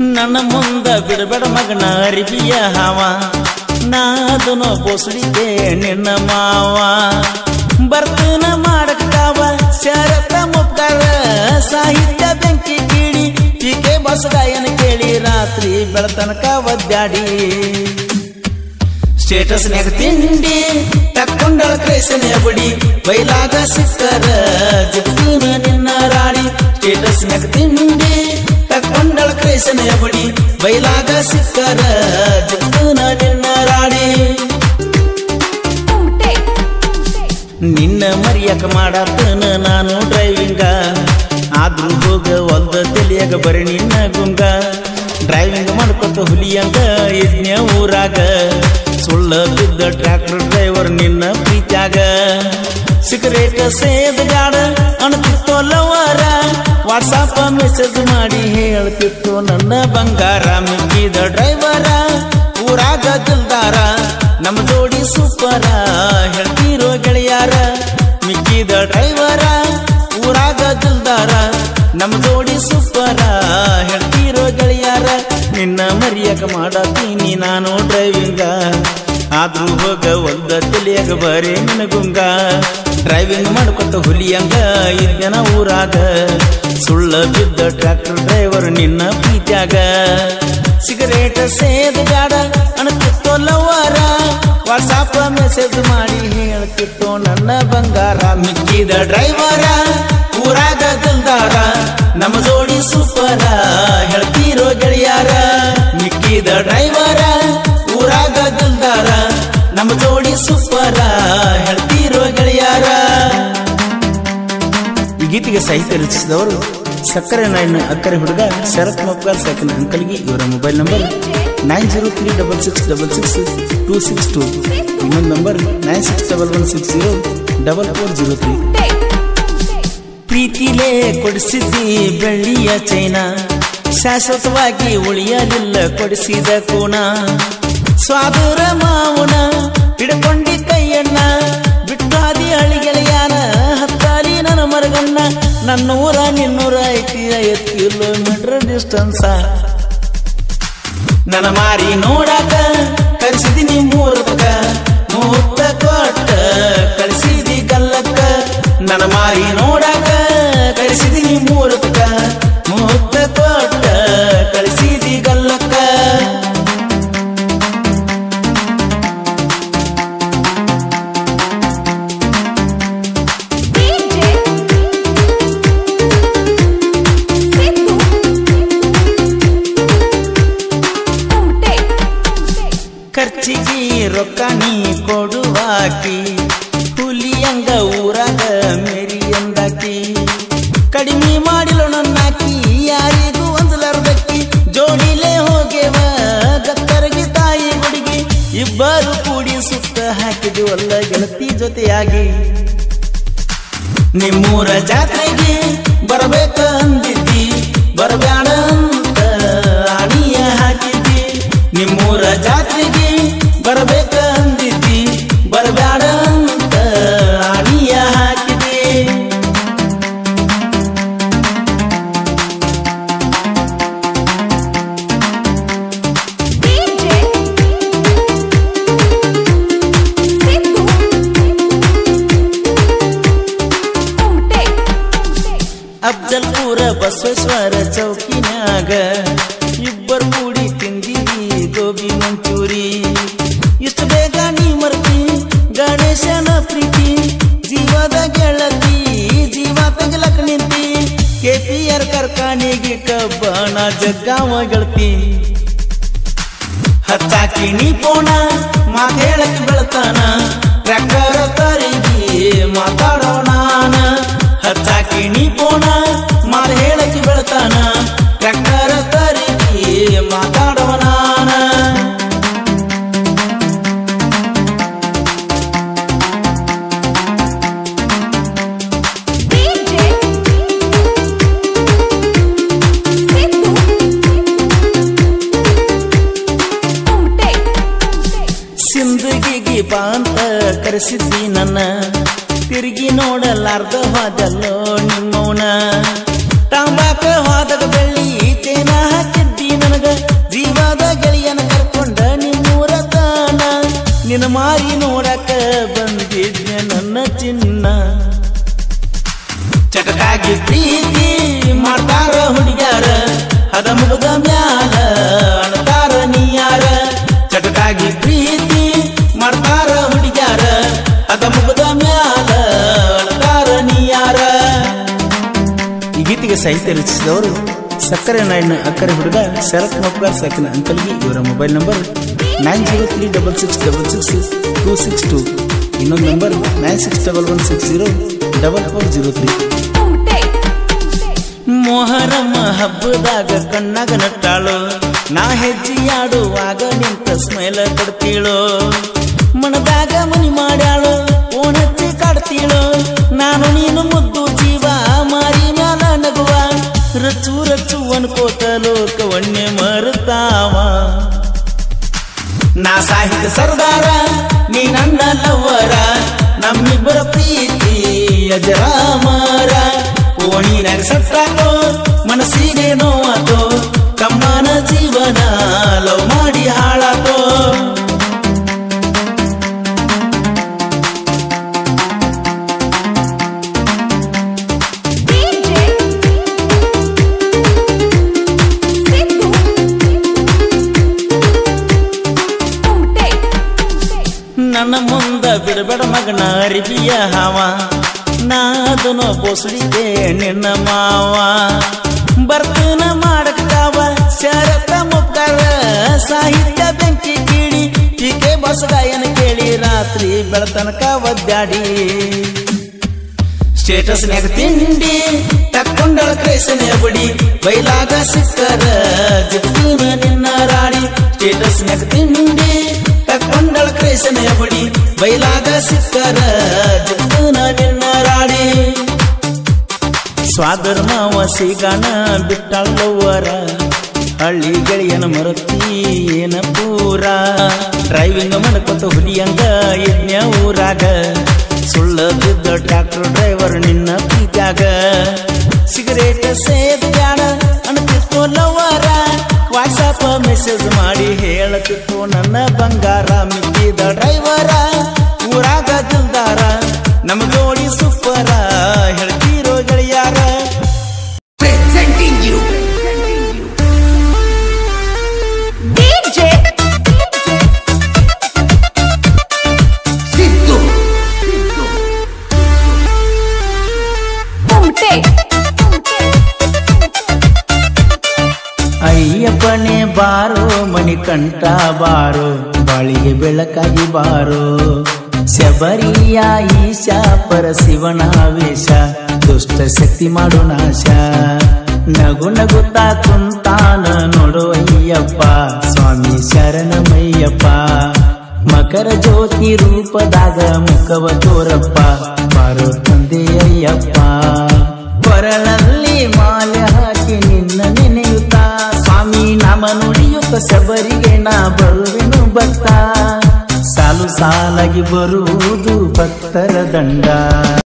ನನ್ನ ಮುಂದ ಬಿಡಬೇಡ ಮಗನ ಅರಿಬಿಯ ಹಾವ ನಾದನು ಬೋಸಡಿದೆ ನಿನ್ನ ಮಾವ ಬರ್ತನ ಮಾಡಕ್ಕಾವ ಶರತ ಮುಕ್ತಾರ ಸಾಹಿತ್ಯ ಬೆಂಕಿ ಕೀಳಿ ಪೀಕೆ ಬಸ್ ಗಾಯನ ಕೇಳಿ ರಾತ್ರಿ ಬೆಳತನಕ ಒದ್ದಾಡಿ ಸ್ಟೇಟಸ್ನ್ಯಾಗ ತಿಂಡಿ ತಕ್ಕೊಂಡಳ ಕ್ರೇಸನೆ ಬಡಿ ಬೈಲಾಗ ಸಿಕ್ಕರ ಜಿಪ್ತೂನ ನಿನ್ನ ರಾಡಿ ಸ್ಟೇಟಸ್ನ್ಯಾಗ ತಿಂಡಿ ತಕ್ಕೊಂಡಳ ಕ್ರೇಸನೆ ಬಡಿ ಬೈಲಾಗ ಸಿಕ್ಕರ ಜಿಪ್ತೂನ ನಿನ್ನ ರಾಡಿ ನಿನ್ನ ಮರಿಯಕ ಮಾಡತ್ತನ ನಾನು ಡ್ರೈವಿಂಗ ಆದ್ರೂ ಹೋಗ ಒಂದ ತಲಿಯಾಗ ಬರೀ ನಿನ್ನ ಗುಂಗ ಡ್ರೈವಿಂಗ್ ಮಾಡ್ಕೊತ ಹುಲಿಯಂಗ ಯಜ್ಞ ಊರಾಗ ಸುಳ್ಳ ಬಿದ್ದ ಟ್ರ್ಯಾಕ್ಟರ್ ಡ್ರೈವರ್ ನಿನ್ನ ಪ್ರೀತ್ಯಾಗ ಸಿಗರೇಟ್ ಸೇದ್ ಗಾಡ ಅಣತಿತ್ತೋ ಲವರ ವಾಟ್ಸಾಪ್ ಮೆಸೇಜ್ ಮಾಡಿ ಹೇಳ್ತಿತ್ತು ನನ್ನ ಬಂಗಾರ ಮಿಕ್ಕಿದ ಡ್ರೈವರ ಊರಾಗ ದಿಲ್ದಾರ ನಮ್ಮ ಜೋಡಿ ಸೂಪರ ಹೇಳ್ತಿರೋ ಗೆಳೆಯಾರ ಮಿಕ್ಕಿದ ಡ್ರೈವರ ಊರಾಗ ದಿಲ್ದಾರ ನಮ್ಮ ಜೋಡಿ ಸೂಪರ ಹೇಳ್ತಿರೋ ಗೆಳೆಯಾರ ನಿನ್ನ ಮರಿಯಕ ಮಾಡತೀನಿ ನಾನು ಡ್ರೈವಿಂಗ ಆದ್ರೂ ಹೋಗ ಒಂದ ತಲಿಯಾಗ ಬರೇ ನಿನಗುಂಗ ಡ್ರೈವಿಂಗ್ ಮಾಡ್ಕೊತ ಹುಲಿಯಂಗ ಇದ್ದನ ಊರಾಗ ಸುಳ್ಳ ಬಿದ್ದ ಟ್ರ್ಯಾಕ್ಟರ್ ಡ್ರೈವರ್ ನಿನ್ನ ಪ್ರೀತ್ಯಾಗ ಸಿಗರೇಟ್ ಸೇದ್ ಬ್ಯಾಡ ಅಣತಿತ್ತೋ ಲವರ ವಾಟ್ಸಾಪ್ ಮೆಸೇಜ್ ಮಾಡಿ ಹೇಳ್ತಿತ್ತು ನನ್ನ ಬಂಗಾರ ಮಿಕ್ಕಿದ ಡ್ರೈವರ ಊರಾಗ ದಿಲ್ದಾರ ನಮ್ಮ ಜೋಡಿ ಸೂಪರ ಹೇಳ್ತಿರೋ ಗೆಳೆಯಾರ ಮಿಕ್ಕಿದ ಡ್ರೈವರ ಊರಾಗ ದಿಲ್ದಾರ ನಮ್ಮ ಜೋಡಿ ಸೂಪರ ಹೇಳ್ತಿರೋ ಗೆಳೆಯಾರ ಈ ಗೀತೆಗೆ ಸಾಹಿತ್ಯ ರಚಿಸಿದವರು ಸಕ್ಕರೆ ನಾಯಿನ ಅಕ್ಕರೆ ಹುಡುಗ ಶರತ್ ಮಪ್ಗಾರ್ ಸಾಕಿನ ಅಂಕಲ್ಗೆ ಇವರ mobile number nine zero three double six double six two six two ಇನ್ನೊಂದು number nine six double one six zero double four zero three ಪ್ರೀತಿಲೇ ಕೊಡಿಸಿದ್ದಿ ಬೆಳ್ಳಿಯ ಚೈನ ಶಾಶ್ವತವಾಗಿ ಉಳಿಯಲಿಲ್ಲ ಕೊಡಿಸಿದ ಕೋಣ ಸ್ವಾದುರ ಮಾವನ ಹಿಡ್ಕೊಂಡಿ ಕೈಯಣ್ಣ ಬಿಟ್ಟಾದಿ ಅಳಿಗೆಳೆಯಾನ ಹತ್ತಾಲಿ ನನ್ನ ಮರಗಣ್ಣ ನನ್ನೂರ ನಿನ್ನೂರ ಐತಿ ಐವತ್ತು ಕಿಲೋಮೀಟರ್ ಡಿಸ್ಟನ್ಸ ನನ್ನ ಮಾರಿ ನೋಡಾಕ ಕಳಿಸಿದಿನಿ ಮೂರಕ್ಕ ಮೂತ್ತ ಕೊಟ್ಟ ಕಳಿಸಿದಿ ಗಲ್ಲಕ್ಕ ನನ್ನ ಮಾರಿ ನೋಡಾಕ ಕಳಿಸಿದಿನಿ ಮೂರಕ್ಕ ಮೂತ್ತ ಕೊಟ್ಟ ಕಳಿಸಿದಿ ಗಲ್ಲಕ್ಕ ಖರ್ಚಿಗೆ ರೊಕ್ಕ ನೀ ಕೊಡುವಾಕಿ ಹುಲಿಯಂಗ ಊರಾಗ ಮೇರಿಯಂದಾಕಿ ಕಡಿಮೆ ಮಾಡಿಲು ನನ್ನಾಕಿ ಯಾರಿಗೂ ಒಂದಲರ್ದಕ್ಕಿ ಜೋಡಿಲೇ ಹೋಗೇವ ಗತ್ತರಗಿ ತಾಯಿ ಗುಡಿಗೆ ಇಬ್ಬರು ಕೂಡಿ ಸುತ್ತ ಹಾಕಿದ್ವಲ್ಲ ಗೆಳತಿ ಜೊತೆಯಾಗಿ ನಿಮ್ಮೂರ ಜಾತ್ರೆಗೆ ಬರಬೇಕ ಅಂದಿದ್ದಿ ಬರಬ್ಯಾಡ ಅಂತ ಆಣಿಯ ಹಾಕಿದ್ದಿ ನಿಮ್ಮೂರ ಜಾತ್ರೆಗೆ ಬರಬೇಕ ಅಂದಿದ್ದಿ ಬರಬ್ಯಾಡ ಅಂತ ಆಣಿಯ ಹಾಕಿದ್ದಿ ಅಫ್ಜಲ್ಪುರ ಬಸವೇಶ್ವರ ಚೌಕಿನ್ಯಾಗ ಇಬ್ಬರು ಕೂಡಿ ತಿಂದಿವಿ ಗೋಬಿ ಮಂಚೂರಿ ಇಷ್ಟು ಬೇಗ ನೀ ಮರ್ತಿ ಗಣೇಶನ ಪ್ರೀತಿ ಜೀವದ ಗೆಳತಿ ಜೀವ ತೆಗಲಕ್ ನಿಂತಿ ಕೆಪಿಆರ್ ಕಾರ್ಖಾನೆಗೆ ಕಬ್ಬಣ ಜಗ್ಗಾವ ಗೆಳತಿ ಹತ್ತಾಕಿ ನೀ ಪೋಣ ಮಾತ್ ಹೇಳಕ್ ಬೆಳತಾನ ಟ್ರ್ಯಾಕ್ಟರ್ ತರಿಗಿ ಮಾತಾಡೋಣ ಹತ್ತಾಕಿ ನೀ ಪೋಣ ಮಾತ್ ಹೇಳಕ್ ಬೆಳತಾನ ಟ್ರ್ಯಾಕ್ಟರ್ ತರಿಗಿ ಮಾತಾಡೋಣ ಸಿಂದಗಿಗೆ ಬಾ ಅಂತ ಕರೆಸಿದ್ದಿ ನನ್ನ ತಿರುಗಿ ನೋಡಲಾರ್ದ ಹೋದಲ್ಲೋ ನಿಮ್ಮವನ ತಾಂಬಾಕ ಹೋದಾಗ ಸಾಹಿತ್ಯ ರಚಿಸಿದವರು ಸಕ್ಕರೆ ನಾಡಿನ ಅಕ್ಕರೆ ಹುಡುಗ ಶರತ್ ಮಪ್ಗಾರ್ ಸಾಕಿನ ಅಂಕಲ್ಗೆ ಇವರ mobile number nine zero three double six double six two six two ಇನ್ನೊಂದು number nine six double one six zero double four zero three ಮೊಹರಮ್ಮ ಹಬ್ಬದಾಗ ಕಣ್ಣಾಗ ನಟ್ಟಾಳು ನಾ ಹೆಜ್ಜೆಯಾಡುವಾಗ ನಿಂತ ಸ್ಮೈಲ ಕೊಡ್ತೀಳು ಮನದಾಗ ಮನಿ ಮಾಡ್ಯಾಳು ಓನ್ ಹಚ್ಚಿ ಕಾಡ್ತೀಳು ನಾನು ನೀನು ಮುದ್ದು ಜೀವ ಮಾರಿ ಮ್ಯಾಲ ನಗುವ ರಚ್ಚು ರಚ್ಚು ಅನ್ಕೋತ ಲೋಕವನ್ನೇ ಮರುತ್ತಾವ ನಾ ಸಾಹಿತ್ಯ ಸರ್ದಾರ ನೀ ನನ್ನ ಲವ್ವರ ನಮ್ಮಿಬ್ಬರ ಪ್ರೀತಿ ಅಜರಾಮರ ಓಣಿನಾಗ ಸತ್ತಾಕೋ ಮನಸ್ಸಿಗೆ ನೋವಾತೋ ತಮ್ಮನ ಜೀವನ ಲವ್ ಮಾಡಿ ಹಾಳಾತೋ ನನ್ನ ಮುಂದ ಬಿಡಬೇಡ ಮಗನ ಅರಿಬಿಯ ಹಾವ ನಾದನು ಬೋಸಡಿಗೆ ನಿನ್ನ ಮಾವ ಬರ್ತನ ಮಾಡಕ್ಕಾವ ಶರತ ಮುಕ್ತಾರ ಸಾಹಿತ್ಯ ಬೆಂಕಿ ಕೀಳಿ ಟೀಕೆ ಬಸಗಾಯನ ಕೇಳಿ ರಾತ್ರಿ ಬೆಳತನಕ ಒದ್ದಾಡಿ ಸ್ಟೇಟಸ್ ನ್ಯಾಗ ತಿಂಡಿ ತಕ್ಕೊಂಡಳ ಕ್ರೇಸನೆ ಬಡಿ ಬೈಲಾಗ ಸಿಕ್ಕರ ಜಿಪ್ತೂನ ನಿನ್ನ ರಾಡಿ ಸ್ಟೇಟಸ್ ನ್ಯಾಗ ತಿಂಡಿ ತಕ್ಕೊಂಡಳ ಕ್ರೇಸನೆ ಬಡಿ ಬೈಲಾಗ ಸಿಕ್ಕರ ಜಿಪ್ತೂನ ನಿನ್ನ ರಾಡಿ ಸ್ವಾದರ್ ಮಾವ ಸಿಗಾನ ಬಿಟ್ಟಳ್ಳವರ ಹಳ್ಳಿ ಗೆಳೆಯನ ಮರತಿ ಏನ ಪೂರ ಡ್ರೈವಿಂಗ್ ಮಾಡ್ಕೊತ ಹುಲಿಯಂಗ ಯಜ್ಞ ಊರಾಗ ಸುಳ್ಳ ಬಿದ್ದ ಟ್ರ್ಯಾಕ್ಟರ್ ಡ್ರೈವರ್ ನಿನ್ನ ಪ್ರೀತ್ಯಾಗ ಸಿಗರೇಟ್ ಸೇದ್ಯಾಣ ಅನ್ತಿತ್ತು ಲವರ ವಾಟ್ಸಪ್ ಮೆಸೇಜ್ ಮಾಡಿ ಹೇಳತಿತ್ತು ನನ್ನ ಬಂಗಾರ ಮಿಕ್ಕಿದ ಡ್ರೈವರ ಊರಾಗ ದಿಲ್ದಾರ ನಮ್ ಜೋಡಿ ಸುಪ್ಪರ ಹೇಳ್ತೀರೋ ಗೆಳೆಯಾರ presenting you Siddu ಅಯ್ಯಪ್ಪನೇ ಬಾರೋ ಮಣಿ ಕಂಠ ಬಾರೋ ಬಾಳಿಗೆ ಬೆಳಕಾಗಿ ಬಾರೋ ಶಬರಿಯ ಈಶ ಪರ ಶಿವನ ವೇಷ ದುಷ್ಟ ಶಕ್ತಿ ಮಾಡು ನಾಶ ನಗು ನಗುತ್ತಾ ಕುಂತಾನ ನೋಡು ಅಯ್ಯಪ್ಪ ಸ್ವಾಮಿ ಶರಣಮಯ್ಯಪ್ಪ ಮಕರ ಜ್ಯೋತಿ ರೂಪದಾಗ ಮುಖವ ತೋರಪ್ಪ ಬಾರೋ ತಂದೆ ಅಯ್ಯಪ್ಪ ಕೊರಳಲ್ಲಿ ಮಾಲೆ ಹಾಕಿ ನಿನ್ನ ನೆನೆಯುತ್ತ ಸ್ವಾಮಿ ನಾಮ ನುಡಿಯುತ್ತ ಶಬರಿಗೆ ನಾ ಬರುವೆನು ಭಕ್ತ ಸಾಲು ಸಾಲಾಗಿ ಬರುವುದು ಭಕ್ತರ ದಂಡ